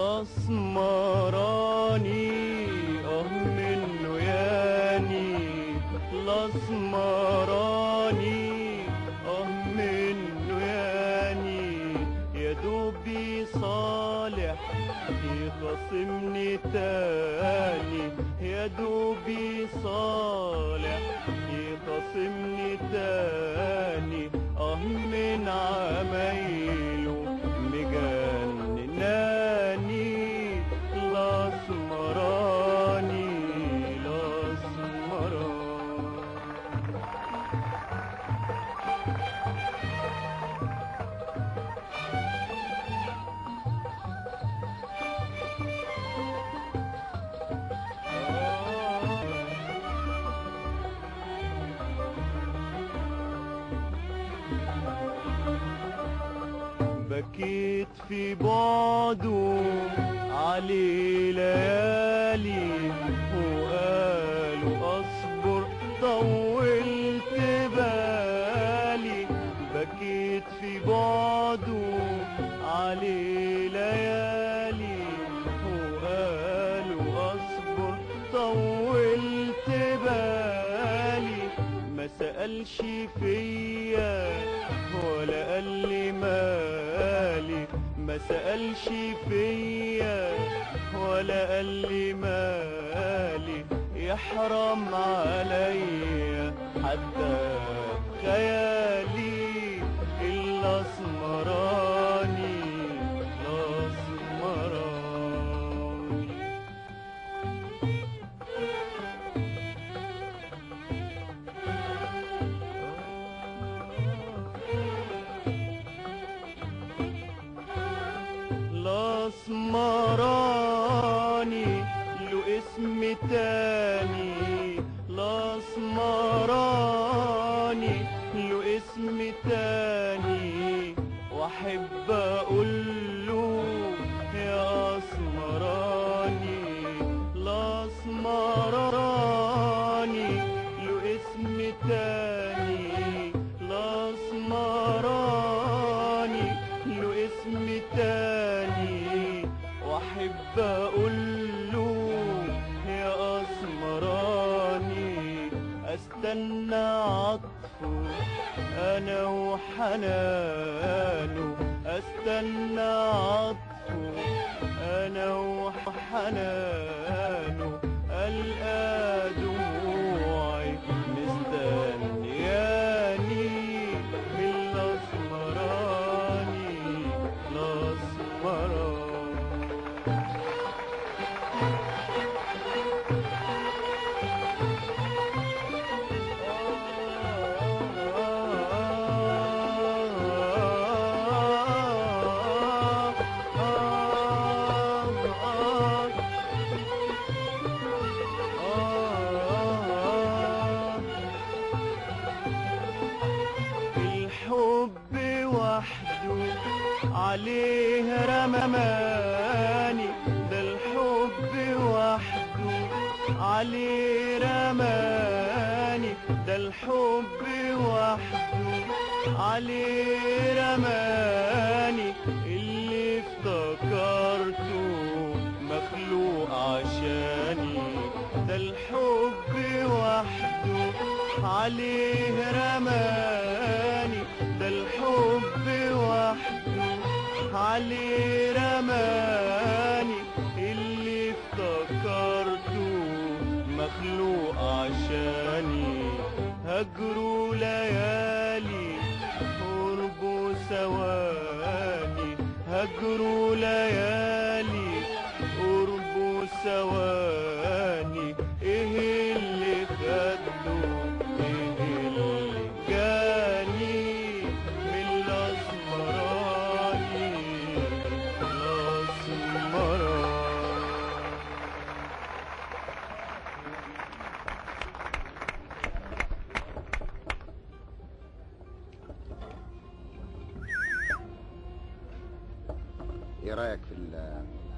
الاسمراني اه منه ياني الاسمراني اه منه ياني يا دوبي صالح يخصمني تاني يا دوبي صالح يخصمني تاني اه من عمايله مجنناني الاسمراني الاسمراني بكيت في بعده علي ليالي وقالوا اصبر طولت بالي بكيت في بعده علي ليالي وقالوا اصبر طولت بالي ما سألش فيا ولا قال لي مالي ما سألش فيا ولا قال لي مالي يحرم عليا حتى خيالي الاسمراني الاسمراني الاسمراني له اسم تاني الاسمراني له اسم تاني واحب اقول له يا اسمراني الاسمراني له اسم تاني الاسمراني له اسم تاني واحب اقول له يا اسمراني استنى عطفه انا وحنانه استنى عطفه انا وحنانه القى دموعي مستنياني من الاسمراني الاسمراني الحب وحده عليه رماني ده الحب وحده عليه رماني ده الحب وحده عليه رماني اللي افتكرته مخلوق عشاني ده الحب وحده عليه رماني ده الحب وحده عليه رماني اللي افتكرته مخلوق عشاني هجروا ليالي قربوا ثواني هجروا ليالي قربوا ثواني ايه اللي خده ايه اللي جاني من الاسمراني الاسمراني ايه رايك في ال-